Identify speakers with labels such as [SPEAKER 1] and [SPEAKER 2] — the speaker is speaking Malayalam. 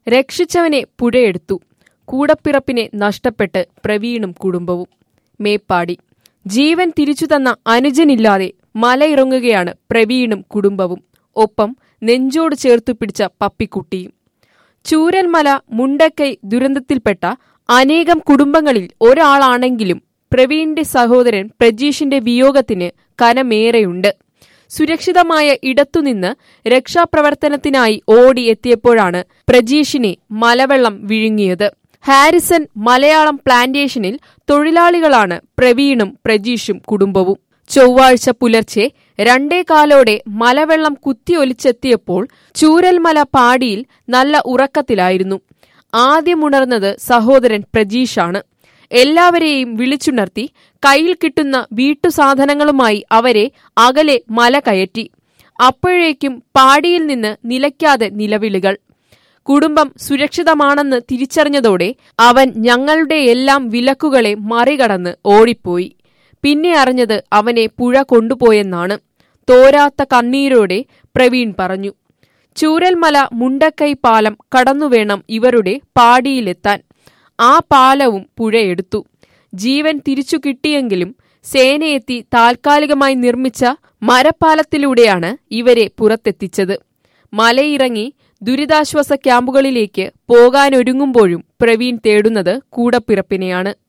[SPEAKER 1] രക്ഷിച്ചവനെ പുഴയെടുത്തു കൂടപ്പിറപ്പിനെ നഷ്ടപ്പെട്ട് പ്രവീണും കുടുംബവും മേപ്പാടി ജീവൻ തിരിച്ചു തന്ന അനുജനില്ലാതെ മലയിറങ്ങുകയാണ് പ്രവീണും കുടുംബവും ഒപ്പം നെഞ്ചോട് ചേർത്തു പിടിച്ച പപ്പിക്കുട്ടിയും ചൂരൽമല മുണ്ടക്കൈ ദുരന്തത്തിൽപ്പെട്ട അനേകം കുടുംബങ്ങളിൽ ഒരാളാണെങ്കിലും പ്രവീണിന്റെ സഹോദരൻ പ്രജീഷിന്റെ വിയോഗത്തിന് കനമേറെയുണ്ട് സുരക്ഷിതമായ ഇടത്തുനിന്ന് രക്ഷാപ്രവർത്തനത്തിനായി ഓടി എത്തിയപ്പോഴാണ് പ്രജീഷിനെ മലവെള്ളം വിഴുങ്ങിയത് ഹാരിസൺ മലയാളം പ്ലാന്റേഷനിൽ തൊഴിലാളികളാണ് പ്രവീണും പ്രജീഷും കുടുംബവും ചൊവ്വാഴ്ച പുലർച്ചെ രണ്ടേ കാലോടെ മലവെള്ളം കുത്തിയൊലിച്ചെത്തിയപ്പോൾ ചൂരൽമല പാടിയിൽ നല്ല ഉറക്കത്തിലായിരുന്നു ആദ്യമുണർന്നത് സഹോദരൻ പ്രജീഷാണ് എല്ലാവരെയും വിളിച്ചുണർത്തി കയ്യിൽ കിട്ടുന്ന വീട്ടുസാധനങ്ങളുമായി അവരെ അകലെ മല കയറ്റി അപ്പോഴേക്കും പാടിയിൽ നിന്ന് നിലയ്ക്കാതെ നിലവിളികൾ കുടുംബം സുരക്ഷിതമാണെന്ന് തിരിച്ചറിഞ്ഞതോടെ അവൻ ഞങ്ങളുടെ എല്ലാം വിലക്കുകളെ മറികടന്ന് ഓടിപ്പോയി പിന്നെ അറിഞ്ഞത് അവനെ പുഴ കൊണ്ടുപോയെന്നാണ് തോരാത്ത കണ്ണീരോടെ പ്രവീൺ പറഞ്ഞു ചൂരൽമല മുണ്ടക്കൈ പാലം കടന്നുവേണം ഇവരുടെ പാടിയിലെത്താൻ ആ പാലവും പുഴയെടുത്തു ജീവൻ തിരിച്ചു കിട്ടിയെങ്കിലും സേനയെത്തി താൽക്കാലികമായി നിർമ്മിച്ച മരപ്പാലത്തിലൂടെയാണ് ഇവരെ പുറത്തെത്തിച്ചത് മലയിറങ്ങി ദുരിതാശ്വാസ ക്യാമ്പുകളിലേക്ക് പോകാനൊരുങ്ങുമ്പോഴും പ്രവീൺ തേടുന്നത് കൂടപ്പിറപ്പിനെയാണ്